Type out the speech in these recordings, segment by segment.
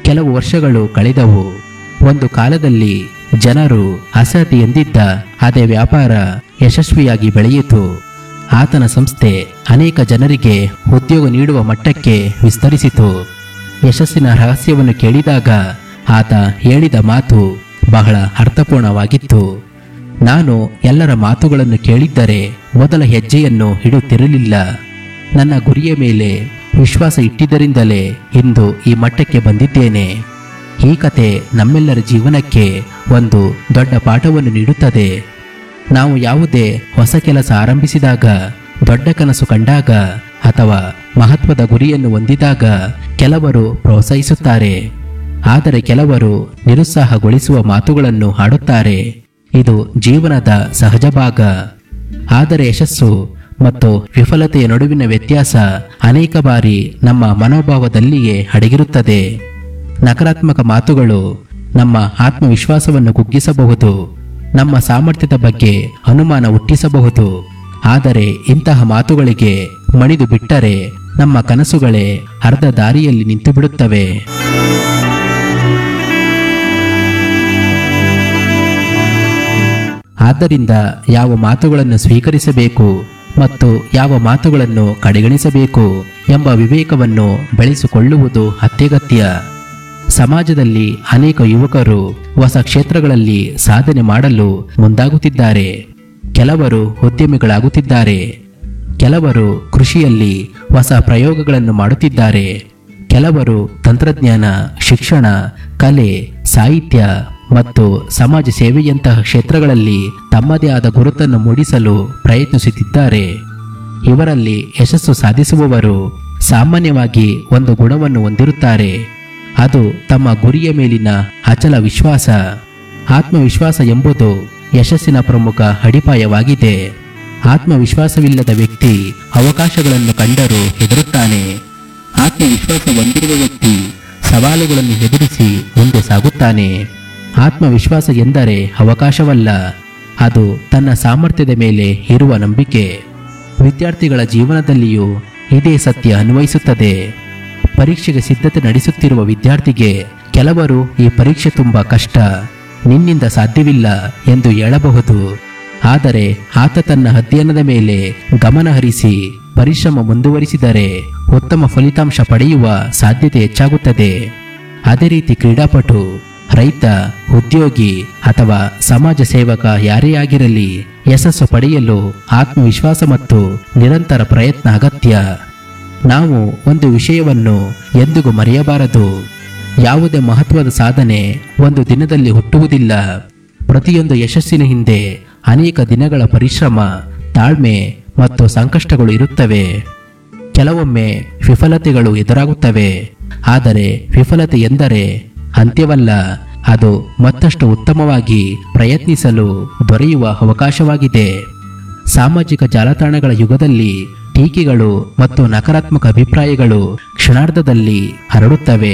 ಕೆಲವು ವರ್ಷಗಳು ಕಳೆದವು ಒಂದು ಕಾಲದಲ್ಲಿ ಜನರು ಅಸಹ್ಯತೆ ಎಂದಿದ್ದ ಅದೇ ವ್ಯಾಪಾರ ಯಶಸ್ವಿಯಾಗಿ ಬೆಳೆಯಿತು ಆತನ ಸಂಸ್ಥೆ ಅನೇಕ ಜನರಿಗೆ ಉದ್ಯೋಗ ನೀಡುವ ಮಟ್ಟಕ್ಕೆ ವಿಸ್ತರಿಸಿತು ಯಶಸ್ಸಿನ ರಹಸ್ಯವನ್ನು ಕೇಳಿದಾಗ ಆತ ಹೇಳಿದ ಮಾತು ಬಹಳ ಅರ್ಥಪೂರ್ಣವಾಗಿತ್ತು ನಾನು ಎಲ್ಲರ ಮಾತುಗಳನ್ನು ಕೇಳಿದ್ದರೆ ಮೊದಲ ಹೆಜ್ಜೆಯನ್ನು ಇಡುತ್ತಿರಲಿಲ್ಲ ನನ್ನ ಗುರಿಯ ಮೇಲೆ ವಿಶ್ವಾಸ ಇಟ್ಟಿದ್ದರಿಂದಲೇ ಇಂದು ಈ ಮಟ್ಟಕ್ಕೆ ಬಂದಿದ್ದೇನೆ ಈ ಕತೆ ನಮ್ಮೆಲ್ಲರ ಜೀವನಕ್ಕೆ ಒಂದು ದೊಡ್ಡ ಪಾಠವನ್ನು ನೀಡುತ್ತದೆ ನಾವು ಯಾವುದೇ ಹೊಸ ಕೆಲಸ ಆರಂಭಿಸಿದಾಗ ದೊಡ್ಡ ಕನಸು ಕಂಡಾಗ ಅಥವಾ ಮಹತ್ವದ ಗುರಿಯನ್ನು ಹೊಂದಿದಾಗ ಕೆಲವರು ಪ್ರೋತ್ಸಾಹಿಸುತ್ತಾರೆ ಆದರೆ ಕೆಲವರು ನಿರುತ್ಸಾಹಗೊಳಿಸುವ ಮಾತುಗಳನ್ನು ಆಡುತ್ತಾರೆ ಇದು ಜೀವನದ ಸಹಜ ಭಾಗ ಆದರೆ ಯಶಸ್ಸು ಮತ್ತು ವಿಫಲತೆಯ ನಡುವಿನ ವ್ಯತ್ಯಾಸ ಅನೇಕ ಬಾರಿ ನಮ್ಮ ಮನೋಭಾವದಲ್ಲಿಯೇ ಅಡಗಿರುತ್ತದೆ ನಕಾರಾತ್ಮಕ ಮಾತುಗಳು ನಮ್ಮ ಆತ್ಮವಿಶ್ವಾಸವನ್ನು ಕುಗ್ಗಿಸಬಹುದು ನಮ್ಮ ಸಾಮರ್ಥ್ಯದ ಬಗ್ಗೆ ಅನುಮಾನ ಹುಟ್ಟಿಸಬಹುದು ಆದರೆ ಇಂತಹ ಮಾತುಗಳಿಗೆ ಮಣಿದು ಬಿಟ್ಟರೆ ನಮ್ಮ ಕನಸುಗಳೇ ಅರ್ಧ ದಾರಿಯಲ್ಲಿ ನಿಂತು ಬಿಡುತ್ತವೆ ಆದ್ದರಿಂದ ಯಾವ ಮಾತುಗಳನ್ನು ಸ್ವೀಕರಿಸಬೇಕು ಮತ್ತು ಯಾವ ಮಾತುಗಳನ್ನು ಕಡೆಗಣಿಸಬೇಕು ಎಂಬ ವಿವೇಕವನ್ನು ಬೆಳೆಸಿಕೊಳ್ಳುವುದು ಅತ್ಯಗತ್ಯ ಸಮಾಜದಲ್ಲಿ ಅನೇಕ ಯುವಕರು ಹೊಸ ಕ್ಷೇತ್ರಗಳಲ್ಲಿ ಸಾಧನೆ ಮಾಡಲು ಮುಂದಾಗುತ್ತಿದ್ದಾರೆ ಕೆಲವರು ಉದ್ಯಮಿಗಳಾಗುತ್ತಿದ್ದಾರೆ ಕೆಲವರು ಕೃಷಿಯಲ್ಲಿ ಹೊಸ ಪ್ರಯೋಗಗಳನ್ನು ಮಾಡುತ್ತಿದ್ದಾರೆ ಕೆಲವರು ತಂತ್ರಜ್ಞಾನ ಶಿಕ್ಷಣ ಕಲೆ ಸಾಹಿತ್ಯ ಮತ್ತು ಸಮಾಜ ಸೇವೆಯಂತಹ ಕ್ಷೇತ್ರಗಳಲ್ಲಿ ತಮ್ಮದೇ ಆದ ಗುರುತನ್ನು ಮೂಡಿಸಲು ಪ್ರಯತ್ನಿಸುತ್ತಿದ್ದಾರೆ ಇವರಲ್ಲಿ ಯಶಸ್ಸು ಸಾಧಿಸುವವರು ಸಾಮಾನ್ಯವಾಗಿ ಒಂದು ಗುಣವನ್ನು ಹೊಂದಿರುತ್ತಾರೆ ಅದು ತಮ್ಮ ಗುರಿಯ ಮೇಲಿನ ಅಚಲ ವಿಶ್ವಾಸ ಆತ್ಮವಿಶ್ವಾಸ ಎಂಬುದು ಯಶಸ್ಸಿನ ಪ್ರಮುಖ ಅಡಿಪಾಯವಾಗಿದೆ ಆತ್ಮವಿಶ್ವಾಸವಿಲ್ಲದ ವ್ಯಕ್ತಿ ಅವಕಾಶಗಳನ್ನು ಕಂಡರೂ ಹೆದರುತ್ತಾನೆ ಆತ್ಮವಿಶ್ವಾಸ ಹೊಂದಿರುವ ವ್ಯಕ್ತಿ ಸವಾಲುಗಳನ್ನು ಎದುರಿಸಿ ಮುಂದೆ ಸಾಗುತ್ತಾನೆ ಆತ್ಮವಿಶ್ವಾಸ ಎಂದರೆ ಅವಕಾಶವಲ್ಲ ಅದು ತನ್ನ ಸಾಮರ್ಥ್ಯದ ಮೇಲೆ ಇರುವ ನಂಬಿಕೆ ವಿದ್ಯಾರ್ಥಿಗಳ ಜೀವನದಲ್ಲಿಯೂ ಇದೇ ಸತ್ಯ ಅನ್ವಯಿಸುತ್ತದೆ ಪರೀಕ್ಷೆಗೆ ಸಿದ್ಧತೆ ನಡೆಸುತ್ತಿರುವ ವಿದ್ಯಾರ್ಥಿಗೆ ಕೆಲವರು ಈ ಪರೀಕ್ಷೆ ತುಂಬ ಕಷ್ಟ ನಿನ್ನಿಂದ ಸಾಧ್ಯವಿಲ್ಲ ಎಂದು ಹೇಳಬಹುದು ಆದರೆ ಆತ ತನ್ನ ಅಧ್ಯಯನದ ಮೇಲೆ ಗಮನ ಹರಿಸಿ ಪರಿಶ್ರಮ ಮುಂದುವರಿಸಿದರೆ ಉತ್ತಮ ಫಲಿತಾಂಶ ಪಡೆಯುವ ಸಾಧ್ಯತೆ ಹೆಚ್ಚಾಗುತ್ತದೆ ಅದೇ ರೀತಿ ಕ್ರೀಡಾಪಟು ರೈತ ಉದ್ಯೋಗಿ ಅಥವಾ ಸಮಾಜ ಸೇವಕ ಯಾರೇ ಆಗಿರಲಿ ಯಶಸ್ಸು ಪಡೆಯಲು ಆತ್ಮವಿಶ್ವಾಸ ಮತ್ತು ನಿರಂತರ ಪ್ರಯತ್ನ ಅಗತ್ಯ ನಾವು ಒಂದು ವಿಷಯವನ್ನು ಎಂದಿಗೂ ಮರೆಯಬಾರದು ಯಾವುದೇ ಮಹತ್ವದ ಸಾಧನೆ ಒಂದು ದಿನದಲ್ಲಿ ಹುಟ್ಟುವುದಿಲ್ಲ ಪ್ರತಿಯೊಂದು ಯಶಸ್ಸಿನ ಹಿಂದೆ ಅನೇಕ ದಿನಗಳ ಪರಿಶ್ರಮ ತಾಳ್ಮೆ ಮತ್ತು ಸಂಕಷ್ಟಗಳು ಇರುತ್ತವೆ ಕೆಲವೊಮ್ಮೆ ವಿಫಲತೆಗಳು ಎದುರಾಗುತ್ತವೆ ಆದರೆ ವಿಫಲತೆ ಎಂದರೆ ಅಂತ್ಯವಲ್ಲ ಅದು ಮತ್ತಷ್ಟು ಉತ್ತಮವಾಗಿ ಪ್ರಯತ್ನಿಸಲು ದೊರೆಯುವ ಅವಕಾಶವಾಗಿದೆ ಸಾಮಾಜಿಕ ಜಾಲತಾಣಗಳ ಯುಗದಲ್ಲಿ ಟೀಕೆಗಳು ಮತ್ತು ನಕಾರಾತ್ಮಕ ಅಭಿಪ್ರಾಯಗಳು ಕ್ಷಣಾರ್ಧದಲ್ಲಿ ಹರಡುತ್ತವೆ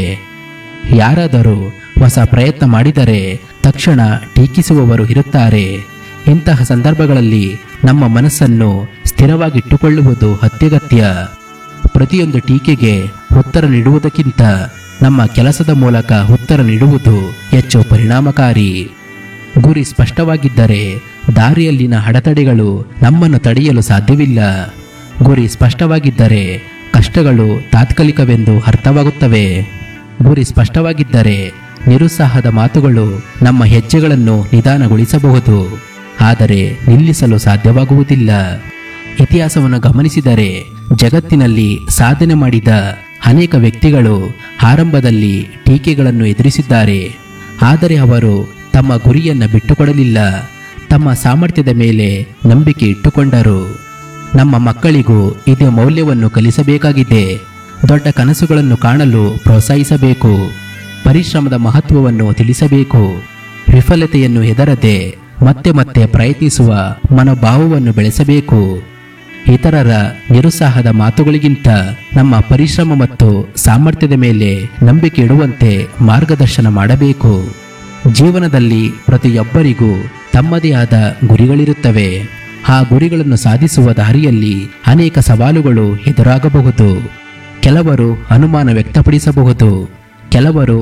ಯಾರಾದರೂ ಹೊಸ ಪ್ರಯತ್ನ ಮಾಡಿದರೆ ತಕ್ಷಣ ಟೀಕಿಸುವವರು ಇರುತ್ತಾರೆ ಇಂತಹ ಸಂದರ್ಭಗಳಲ್ಲಿ ನಮ್ಮ ಮನಸ್ಸನ್ನು ಸ್ಥಿರವಾಗಿಟ್ಟುಕೊಳ್ಳುವುದು ಅತ್ಯಗತ್ಯ ಪ್ರತಿಯೊಂದು ಟೀಕೆಗೆ ಉತ್ತರ ನೀಡುವುದಕ್ಕಿಂತ ನಮ್ಮ ಕೆಲಸದ ಮೂಲಕ ಉತ್ತರ ನೀಡುವುದು ಹೆಚ್ಚು ಪರಿಣಾಮಕಾರಿ ಗುರಿ ಸ್ಪಷ್ಟವಾಗಿದ್ದರೆ ದಾರಿಯಲ್ಲಿನ ಅಡೆತಡೆಗಳು ನಮ್ಮನ್ನು ತಡೆಯಲು ಸಾಧ್ಯವಿಲ್ಲ ಗುರಿ ಸ್ಪಷ್ಟವಾಗಿದ್ದರೆ ಕಷ್ಟಗಳು ತಾತ್ಕಾಲಿಕವೆಂದು ಅರ್ಥವಾಗುತ್ತವೆ ಗುರಿ ಸ್ಪಷ್ಟವಾಗಿದ್ದರೆ ನಿರುತ್ಸಾಹದ ಮಾತುಗಳು ನಮ್ಮ ಹೆಜ್ಜೆಗಳನ್ನು ನಿಧಾನಗೊಳಿಸಬಹುದು ಆದರೆ ನಿಲ್ಲಿಸಲು ಸಾಧ್ಯವಾಗುವುದಿಲ್ಲ ಇತಿಹಾಸವನ್ನು ಗಮನಿಸಿದರೆ ಜಗತ್ತಿನಲ್ಲಿ ಸಾಧನೆ ಮಾಡಿದ ಅನೇಕ ವ್ಯಕ್ತಿಗಳು ಆರಂಭದಲ್ಲಿ ಟೀಕೆಗಳನ್ನು ಎದುರಿಸಿದ್ದಾರೆ ಆದರೆ ಅವರು ತಮ್ಮ ಗುರಿಯನ್ನು ಬಿಟ್ಟುಕೊಡಲಿಲ್ಲ ತಮ್ಮ ಸಾಮರ್ಥ್ಯದ ಮೇಲೆ ನಂಬಿಕೆ ಇಟ್ಟುಕೊಂಡರು ನಮ್ಮ ಮಕ್ಕಳಿಗೂ ಇದೇ ಮೌಲ್ಯವನ್ನು ಕಲಿಸಬೇಕಾಗಿದೆ ದೊಡ್ಡ ಕನಸುಗಳನ್ನು ಕಾಣಲು ಪ್ರೋತ್ಸಾಹಿಸಬೇಕು ಪರಿಶ್ರಮದ ಮಹತ್ವವನ್ನು ತಿಳಿಸಬೇಕು ವಿಫಲತೆಯನ್ನು ಹೆದರದೆ ಮತ್ತೆ ಮತ್ತೆ ಪ್ರಯತ್ನಿಸುವ ಮನೋಭಾವವನ್ನು ಬೆಳೆಸಬೇಕು ಇತರರ ನಿರುತ್ಸಾಹದ ಮಾತುಗಳಿಗಿಂತ ನಮ್ಮ ಪರಿಶ್ರಮ ಮತ್ತು ಸಾಮರ್ಥ್ಯದ ಮೇಲೆ ನಂಬಿಕೆ ಇಡುವಂತೆ ಮಾರ್ಗದರ್ಶನ ಮಾಡಬೇಕು ಜೀವನದಲ್ಲಿ ಪ್ರತಿಯೊಬ್ಬರಿಗೂ ತಮ್ಮದೇ ಆದ ಗುರಿಗಳಿರುತ್ತವೆ ಆ ಗುರಿಗಳನ್ನು ಸಾಧಿಸುವ ದಾರಿಯಲ್ಲಿ ಅನೇಕ ಸವಾಲುಗಳು ಎದುರಾಗಬಹುದು ಕೆಲವರು ಅನುಮಾನ ವ್ಯಕ್ತಪಡಿಸಬಹುದು ಕೆಲವರು